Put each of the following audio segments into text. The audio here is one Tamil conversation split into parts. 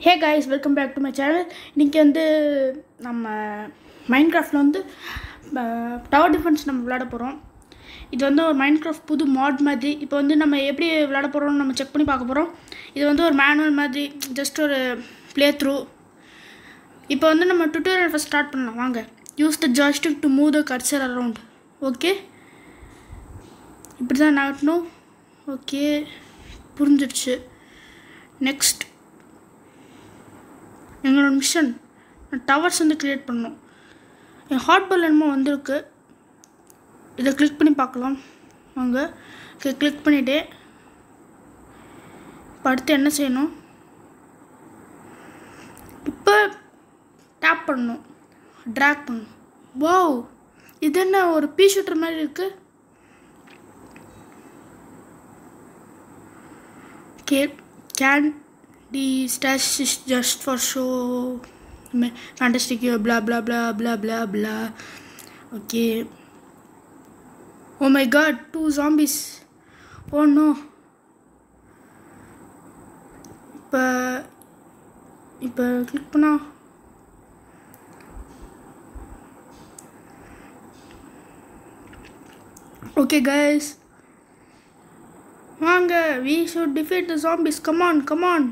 Hey guys welcome back to my channel இன்றைக்கி வந்து நம்ம மைண்ட் கிராஃப்டில் வந்து டவர் டிஃபென்ஸ் நம்ம விளையாட போகிறோம் இது வந்து ஒரு மைண்ட் கிராஃப்ட் புது மாட் மாதிரி இப்போ வந்து நம்ம எப்படி விளையாட போகிறோம்னு நம்ம செக் பண்ணி பார்க்க போகிறோம் இது வந்து ஒரு மேனுவல் மாதிரி ஜஸ்ட் ஒரு ப்ளே த்ரூ இப்போ வந்து நம்ம டுட்டோரியல் ஃபஸ்ட் ஸ்டார்ட் பண்ணலாம் வாங்க use the joystick to move the cursor around okay இப்படி தான் நாட்டணும் ஓகே புரிஞ்சிடுச்சு நெக்ஸ்ட் எங்களோட மிஷன் டவர்ஸ் வந்து க்ரியேட் பண்ணணும் என் ஹாட் பால் என்னமோ வந்திருக்கு இதை கிளிக் பண்ணி பார்க்கலாம் வாங்க ஓகே கிளிக் பண்ணிவிட்டு இப்போ அடுத்து என்ன செய்யணும் இப்போ டேப் பண்ணணும் ட்ராக் பண்ணணும் வாவ் இது என்ன ஒரு பீ ஷூட்டர் மாதிரி இருக்குது okay candy stash is just for show Ma- fantastic year blah blah blah blah blah blah okay oh my god two zombies oh no இப்போ இப்போ கிளிக் பண்ணா ஓகே கைஸ் வாங்க we should defeat the zombies come on come on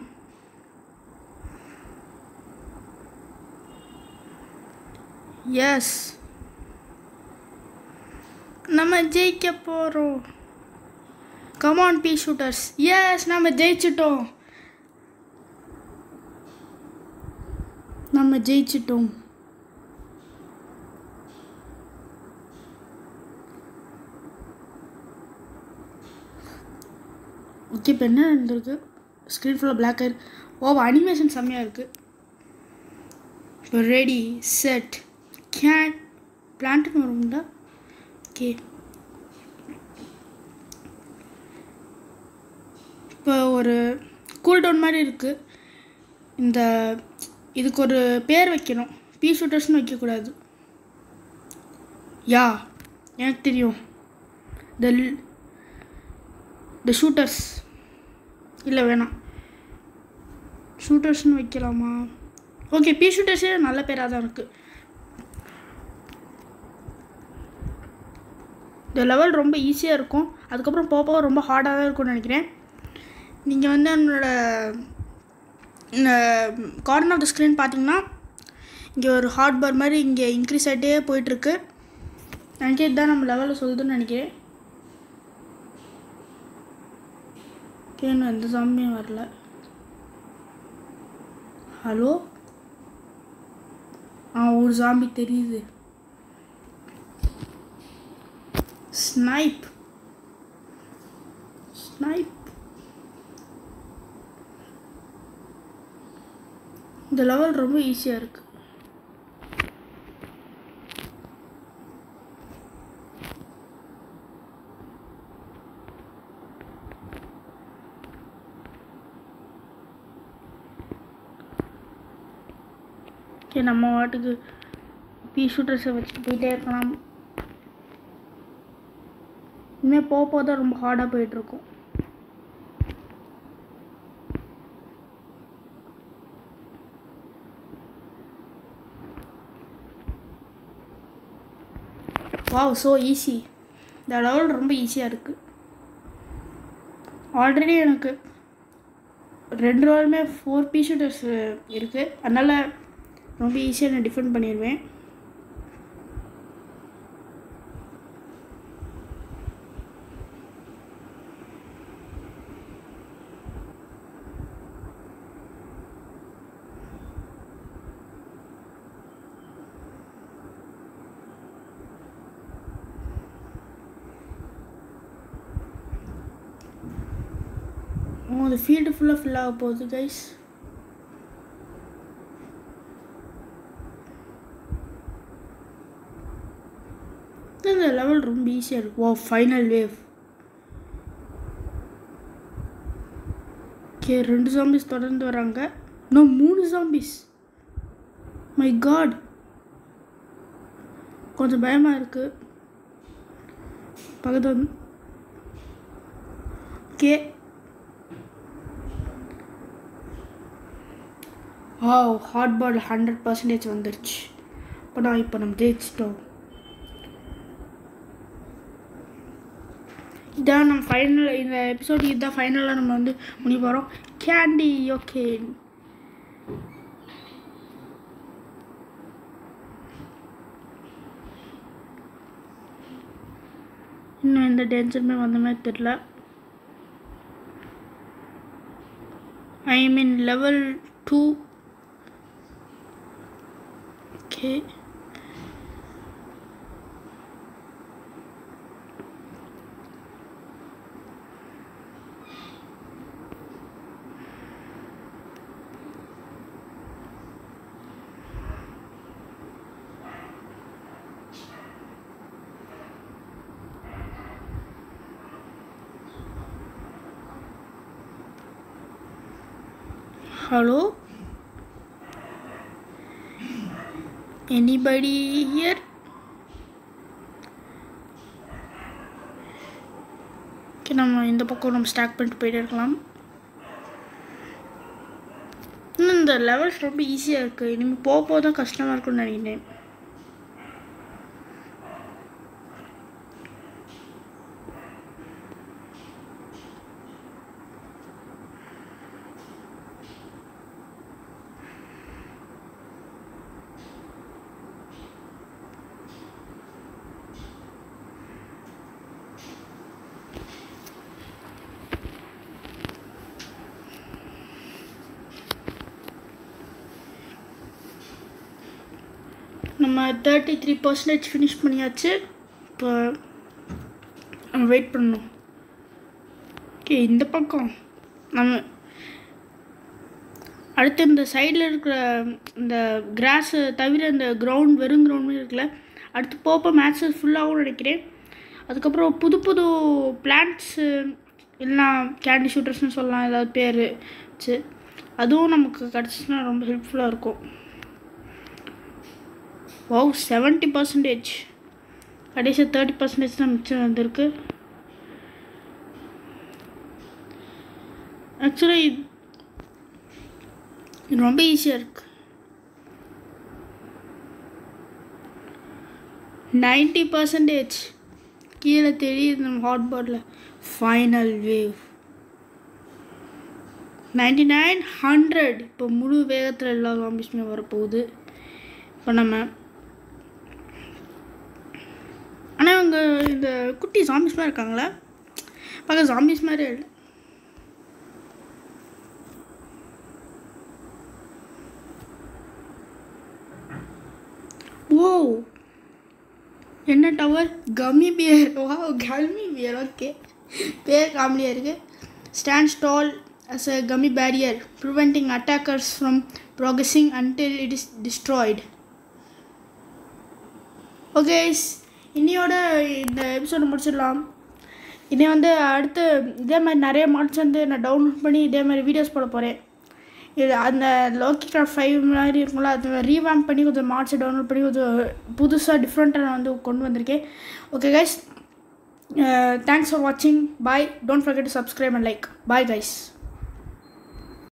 yes நம்ம ஜெயிக்க போகிறோம் கமான் பி ஷூட்டர்ஸ் எஸ் நம்ம ஜெயிச்சிட்டோம் நம்ம ஜெயிச்சிட்டோம் ஓகே இப்போ என்ன நடந்திருக்கு ஸ்க்ரீன் ஃபுல்லாக பிளாக் ஆயிருக்கு ஓ அனிமேஷன் செம்மையாக இருக்குது இப்போ ரெடி செட் கேன் பிளான்ட்டுன்னு வரும்டா ஓகே இப்போ ஒரு கூல் டவுன் மாதிரி இருக்குது இந்த இதுக்கு ஒரு பேர் வைக்கணும் பீ ஷூட்டர்ஸ்னு வைக்கக்கூடாது யா எனக்கு தெரியும் த த ஷூட்டர்ஸ் இல்லை வேணாம் ஷூட்டர்ஸ்னு வைக்கலாமா ஓகே பி ஷூட்டர்ஸே நல்ல பேராக தான் இருக்குது இந்த லெவல் ரொம்ப ஈஸியாக இருக்கும் அதுக்கப்புறம் போக போக ரொம்ப ஹார்டாக தான் இருக்கும்னு நினைக்கிறேன் நீங்கள் வந்து என்னோட இந்த கார்னர் ஆஃப் த ஸ்க்ரீன் பார்த்தீங்கன்னா இங்கே ஒரு ஹார்ட் பார் மாதிரி இங்கே இன்க்ரீஸ் ஆகிட்டே போயிட்டுருக்கு நினைக்கிறேன் இதுதான் நம்ம லெவலில் சொல்லுதுன்னு நினைக்கிறேன் இன்னும் எந்த சாமியும் வரல ஹலோ ஆ ஒரு சாம்பி தெரியுது ஸ்னைப் ஸ்னைப் இந்த லெவல் ரொம்ப ஈஸியாக இருக்குது ஓகே நம்ம வாட்டுக்கு பீ ஷூட்டர்ஸை வச்சுட்டு போயிட்டே இருக்கலாம் இனிமேல் போக போக தான் ரொம்ப ஹார்டாக போயிட்டுருக்கும் வாவ் ஸோ ஈஸி இந்த லெவல் ரொம்ப ஈஸியாக இருக்குது ஆல்ரெடி எனக்கு ரெண்டு ரோலுமே ஃபோர் பீ ஷூட்டர்ஸ் இருக்குது அதனால் ரொம்ப ஈஸியாக நான் டிஃபெண்ட் பண்ணிடுவேன் அந்த ஃபீல்டு ஃபுல்லாக ஃபில் ஆக போகுது கைஸ் இந்த லெவல் ரொம்ப ஈஸியாக இருக்கும் ஓ ஃபைனல் வேவ் ஓகே ரெண்டு ஜாம்பிஸ் தொடர்ந்து வராங்க இன்னும் மூணு ஜாம்பிஸ் மை காட் கொஞ்சம் பயமாக இருக்குது பக்கத்து வந்து ஓகே ஆ ஹாட் பால் ஹண்ட்ரட் பர்சன்டேஜ் வந்துருச்சு இப்போ நான் இப்போ நம்ம ஜெயிச்சிட்டோம் இதான் நம்ம ஃபைனல் இந்த எபிசோடு இதுதான் ஃபைனலாக நம்ம வந்து முடிய போகிறோம் கேண்டி ஓகே இன்னும் எந்த டேஞ்சருமே வந்த மாதிரி தெரில I mean level two okay Hello? Anybody here? Okay நம்ம இந்த பக்கம் நம்ம ஸ்டாக் பண்ணிட்டு போயிட்டே இருக்கலாம் இன்னும் இந்த லெவல்ஸ் ரொம்ப ஈஸியாக இருக்குது இனிமேல் போக போக தான் கஷ்டமாக இருக்கும்னு நினைக்கிறேன் நம்ம தேர்ட்டி த்ரீ பர்சன்டேஜ் ஃபினிஷ் பண்ணியாச்சு இப்போ நம்ம வெயிட் பண்ணணும் ஓகே இந்த பக்கம் நம்ம அடுத்து இந்த சைடில் இருக்கிற இந்த கிராஸை தவிர இந்த கிரவுண்ட் வெறும் கிரவுண்ட் இருக்குல்ல அடுத்து போப்போ மேட்சஸ் ஃபுல்லாகவும் நினைக்கிறேன் அதுக்கப்புறம் புது புது பிளான்ட்ஸு இல்லைனா கேண்டி ஷூட்டர்ஸ்னு சொல்லலாம் ஏதாவது பேர் வச்சு அதுவும் நமக்கு கிடச்சிச்சுன்னா ரொம்ப ஹெல்ப்ஃபுல்லாக இருக்கும் வாவ் செவன்ட்டி பர்சன்டேஜ் கடைசியாக தேர்ட்டி பர்சன்டேஜ் தான் மிச்சம் வந்திருக்கு ஆக்சுவலாக இது இது ரொம்ப ஈஸியாக இருக்கு நைன்ட்டி பர்சன்டேஜ் கீழே தெரியுது நம்ம hot bottle final wave ninety nine hundred இப்போ முழு வேகத்தில் எல்லா ஜாம்பிஸுமே வரப்போகுது இப்போ நம்ம ஆனால் அவங்க இந்த குட்டி ஜாம்பிஸ் மாதிரி இருக்காங்களா பார்க்க ஜாம்பிஸ் மாதிரி இல்லை ஓ என்ன டவர் கம்மி பியர் வா கம்மி பியர் ஓகே பேர் காமெடியாக இருக்குது stand stall as a gummy barrier preventing attackers from progressing until it is destroyed okay இன்னையோட இந்த எபிசோடு முடிச்சிடலாம் இனி வந்து அடுத்து இதே மாதிரி நிறைய மாட்ஸ் வந்து நான் டவுன்லோட் பண்ணி இதே மாதிரி வீடியோஸ் போட போகிறேன் இது அந்த லோக்கி கிராஃப்ட் ஃபைவ் மாதிரி இருக்கும்ல அது ரீவேம் பண்ணி கொஞ்சம் மாட்ஸை டவுன்லோட் பண்ணி கொஞ்சம் புதுசாக டிஃப்ரெண்ட்டாக நான் வந்து கொண்டு வந்திருக்கேன் ஓகே கைஸ் தேங்க்ஸ் ஃபார் வாட்சிங் bye don't forget to subscribe and like bye guys